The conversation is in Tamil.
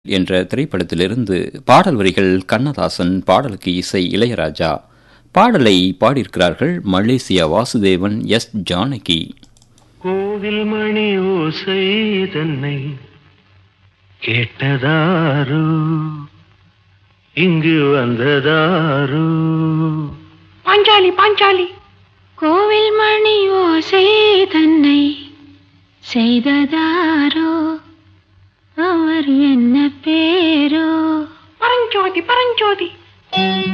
என்ற திரைப்படத்திலிருந்து பாடல் வரிகள் கண்ணதாசன் பாடலுக்கு இசை இளையராஜா பாடலை பாடியிருக்கிறார்கள் மலேசியா வாசுதேவன் எஸ் ஜானகி கோவில் மணி ஓசை தன்னை கேட்டதாரு இங்கு வந்ததாரு பாஞ்சாலி பாஞ்சாலி கோவில் மணி ஓசை தன்னை செய்ததாரோ அவர் என்ன பேரோ பரஞ்சோதி பரஞ்சோதி